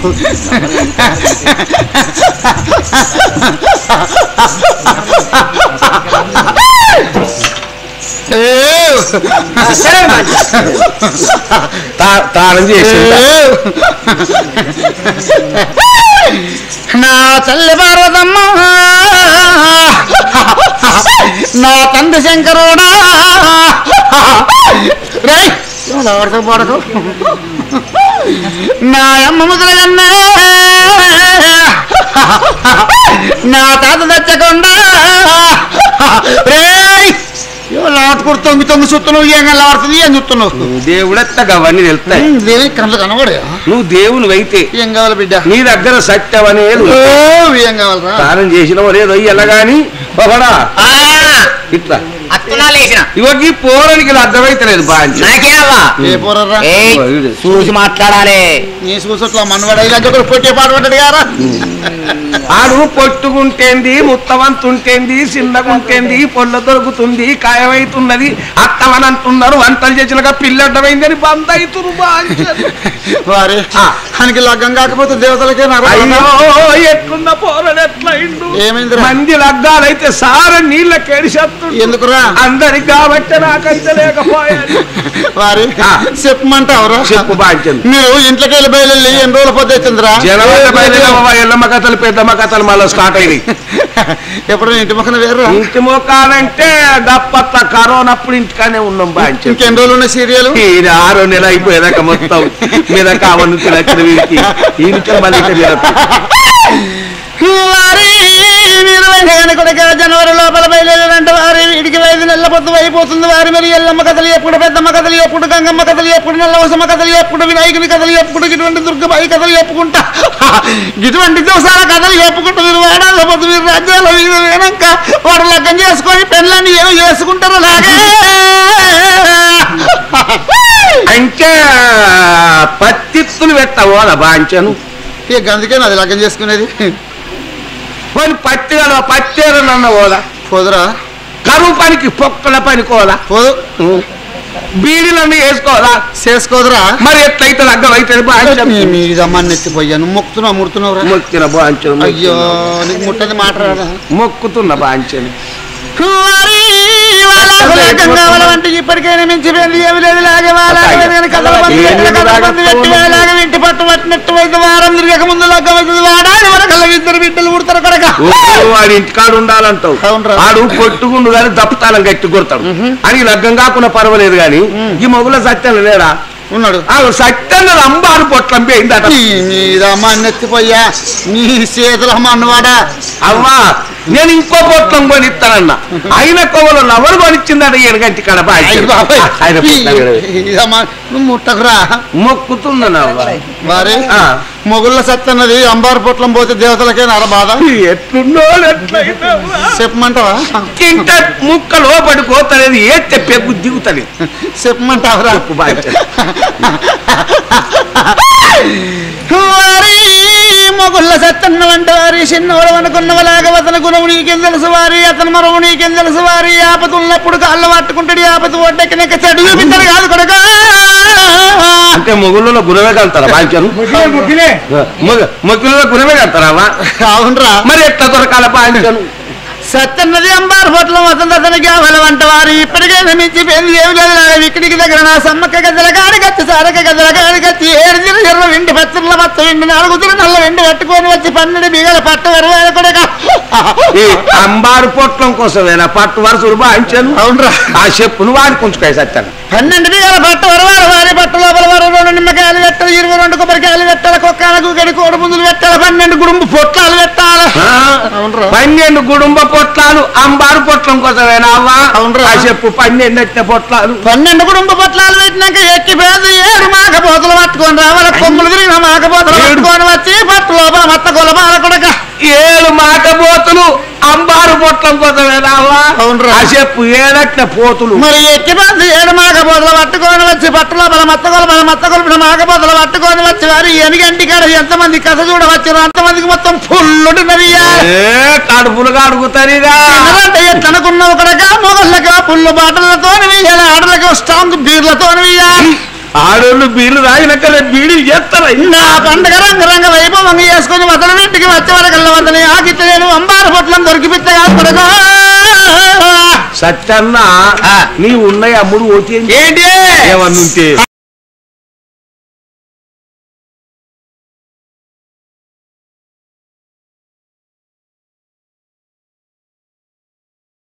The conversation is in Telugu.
తా- తాళం చేసి నా తల్లి పార్వతమ్మ నా తండ్రి శంకరుడా రేయ్, ఎవరు ఎవరితో పడకు నా అమ్మ ముద్రగన్నా నా తాత తెచ్చకుండా రేయ్ ఎవరు ఆటుకుడు తొంగి తొంగి చూస్తున్నావు ఏం ఆడుతుంది ఏం చూస్తున్నావు దేవుడెత్త అవన్నీ వెళ్తాయి దేవి కళ్ళు కనబడే నువ్వు దేవుని అయితే ఏం కావాలి బిడ్డ నీ దగ్గర సత్యం అనేది ఓ, ఏం కావాలరా స్నానం చేసినవో లేదో ఎలాగాని బాబడా ఇట్లా అత్తునా లేచిన ఇవకి పోరానికి ఇలా అర్థమైతలేదు బాంచ నాకేవా ఏ పోరరా ఏయ్, చూసి మాట్లాడాలి నీ చూసట్లా మనవాడు ఇలాంటి ఒకరు పొట్టే పాట పడ్డాడు గారా ఆడు పొట్టుకుంటేంది ముత్తవంతుంటేంది చిన్నగుంటేంది పొల్ల దొరుకుతుంది ఖాయమైతున్నది అత్తమని అంటున్నారు వంటలు చేసినాక పిల్లడ్డమైంది అని బంద్ అవుతురు బాంచ వారి ఆ. ఆయనకి లగ్గం కాకపోతే దేవతలకే అయ్యో ఎట్లున్న పోరడు ఎట్లయిండు ఏమైందిరా? మంది లగ్గాలైతే సార నీళ్ళ కేడిసేస్తుండు ఎందుకురా అందరికి కాబట్టి నాకైతే లేకపోయాడు వారి ఆ. చెప్పమంటావురా చెప్పు బాంచంది మీరు ఇంట్లోకి వెళ్ళి బయలుదేరి ఎన్ని రోజుల పొద్దు వచ్చిందిరా జనవరి బయలుదేరవ ఎల్లమ్మ కథలు పెద్దమ్మ కథలు మళ్ళీ స్టార్ట్ అయినాయి ఎప్పుడు ఇంటి పక్కన వేరు ఇంటి మొక్కాలంటే దప్పట్ల కరోనా అప్పుడు ఇంటికానే ఉన్నాం బాంచంది ఇంకెన్ని రోజులు ఉన్న సీరియల్ ఇది ఆరో నెల అయిపోయేదాకా మొత్తం మీద కావనుంచి నచ్చిన వీరికి ఈ నుంచి మళ్ళీ ఇక వీరికి. వారి మీరు వైద్యాన్ని కొడక జనవరి లోపల బయలుదేరంటే వారి వీడికి ఐదు నెలల పొద్దు అయిపోతుంది వారి మరి ఎల్లమ్మ కథలు ఎప్పుడు పెద్దమ్మ కథలు ఎప్పుడు గంగమ్మ కథలు ఎప్పుడు నల్లవసమ్మ కథలు ఎప్పుడు వినాయకుని కథలు ఎప్పుడు ఇటువంటి దుర్గబాయి కథలు చెప్పుకుంటా ఇటువంటి దివసాల కథలు చెప్పుకుంటూ మీరు వాడాల పొద్దు మీరు రాజ్యాల మీద వేనాక వాడు లగ్గం చేసుకొని పెళ్ళని ఏమో చేసుకుంటారు అలాగే అంటే పత్తిత్తులు పెట్టవో బాంచను ఇక అందుకే అది లగ్గం చేసుకునేది పోనీ పత్తి కదా పత్తేరు నన్న పోదా పోదురా కరువు పనికి పొక్కల పని కోదా పోదు బీడీలన్నీ వేసుకోదా చేసుకోదురా మరి ఎట్లయితే లగ్గం అయితే బాంచను నీ మీద ఎత్తిపోయాను మొక్కుతున్నావు ముడుతున్నావు మొక్కిన బాంచను అయ్యో నీకు ముట్టది మాట రాదా మొక్కుతున్న బాంచను కావాలంటే ఇప్పటికైనా మించిపోయింది ఏమి లేదు లాగే వాళ్ళ కథల మంది పెట్టిన కథల మంది పెట్టి వేలాగ ఇంటి పట్టు పట్టినట్టు అయితే వారం తిరగక ముందు లగ్గం అవుతుంది వాడాలి వరకల్లా ఇద్దరు బిడ్డలు పుడతారు కొడక ఓ, వాడి ఇంటికాడు ఉండాలంటావు అవునురా. ఆడు కొట్టుకుండు కానీ దప్పతాలం గట్టి కొడతాడు అని లగ్గం కాకుండా పర్వాలేదు కానీ ఈ మొగుల సత్యం లేడా ఉన్నాడు ఆ సత్యం అంబారు పొట్లం పోయిందట నీ మీద మన్నెత్తిపోయా నీ చేతుల మన్నవాడా అవ్వా నేను ఇంకో పొట్లం కొనిస్తానన్న ఆయన కొవ్వలు నవలు కొనిచ్చిందట ఏనుగంటి కడప అయ్య బాబాయ్ ఆయన పొట్లం ఈడ. ఇదమ్మా నువ్వు ముట్టకురా మొక్కుతున్నాను అవ్వ వారే ఆ. మొగుళ్ళ సత్తన్నది అంబారు పొట్లం పోతే దేవతలకే నర బాధ ఎట్లున్నో ఎట్లయితే అవ్వా. చెప్పమంటావా కింట ముక్క లోపడి కోతలేదు ఏ చెప్పే దిగుతుంది చెప్పమంటావరా చెప్పు బాధ్యత వారి మొగుళ్ళ సత్తన్న వంట వారి చిన్నవాడు అనుకున్నవలాగా అతని గుణము నీకేం తెలుసు వారి అతని మరవు నీకేం తెలుసు వారి ఆపత ఉన్నప్పుడు కాళ్ళు పట్టుకుంటాడు ఆపత ఒడ్డెక్కినాక చెడు చూపించాడు కాదు కొడక అంటే మొగుళ్ళలో గుణమే కలుతారా బాధ్యను మొగ్గులలో గుణమే కలుతారా అవునరా మరి ఎట్లా దొరకాల బాధ్యను సత్తన్నది అంబారు పొట్లం వస్తుంది అతనికి ఆవల వంట వారు ఇప్పటికే మించిపోయింది ఏమి లేదు నాయన విక్కడికి దగ్గర నా సమ్మక్క గద్దల కాడికచ్చి సారక గద్దల కాడికచ్చి ఏడు తిరు ఎర్ర వెండి పత్రుల మొత్తం వెండి నాలుగు తిరు నల్ల వెండి పట్టుకొని వచ్చి పన్నెండు బిగల పట్టు వరవాల కొడక ఈ అంబారు పొట్లం కోసమేనా పట్టు వరుసలు బాయించాను అవునరా ఆ చెప్పును వాడుకుంచుకాయ సత్యాన్ని పన్నెండు బిగల పట్టు వరవాల వారి పట్టు లోపల వర రెండు నిమ్మకాయలు పెట్టాలి ఇరవై రెండు కొబ్బరికాయలు పెట్టాలి కుక్కలకు గడి కోడి ముందులు పెట్టాలి పన్నెండు గుడుంబు పొట్లాలు పెట్టాలి ఆ? అవునరా. పన్నెండు గుడుంబ పొట్లాలు అంబారు పొట్లం కోసమేనా అవ్వా అవునరా. ఆ చెప్పు పన్నెండు ఎట్ట పొట్లాలు పన్నెండు కుటుంబ పట్లాలు పెట్టినాక ఎక్కిపోయింది ఏడు మాకపోతలు పట్టుకొని రావాలి కొమ్ములు తిరిగిన మాకపోతలు ఏడు. పట్టుకొని వచ్చి పట్టు లోపల మత్త కొలమాల కొడక ఏడు మాకపోతులు అంబారు పొట్లం కోసమేనా అవ్వా అవునరా. ఆ చెప్పు ఏడట్ల పోతులు మరి ఎక్కిపోయింది ఏడు మాకపోతలు పట్టుకొని వచ్చి పట్టు లోపల మత్త కొలమాల మత్త కొలిపిన మాకపోతలు పట్టుకొని వచ్చి వారి ఎనిగంటి కాడ ఎంతమంది కథ చూడవచ్చారు అంతమందికి మొత్తం ఫుల్లుంటున్నది ఏ కడుపులుగా అడుగుతారిగా అంటే ఎట్లా అనుకున్నావు కొడక మొగళ్ళకి పుల్లు బాటలతో ఆడలకి స్ట్రాంగ్ బీర్లతో ఆడోళ్ళు బీలు తాగినాక బీడీలు చేస్తారా నా పండగ రంగరంగ వైభవంగా చేసుకుని వదల ఇంటికి వచ్చే వరకల్లా వదలని ఆకిట్ట నేను అంబారు పొట్లం దొరికిపిత్తగా కొడగా సత్యన్న ఆ. నీ ఉన్నాయి అమ్ముడు ఓటి ఏంటి ఏమన్నుంటే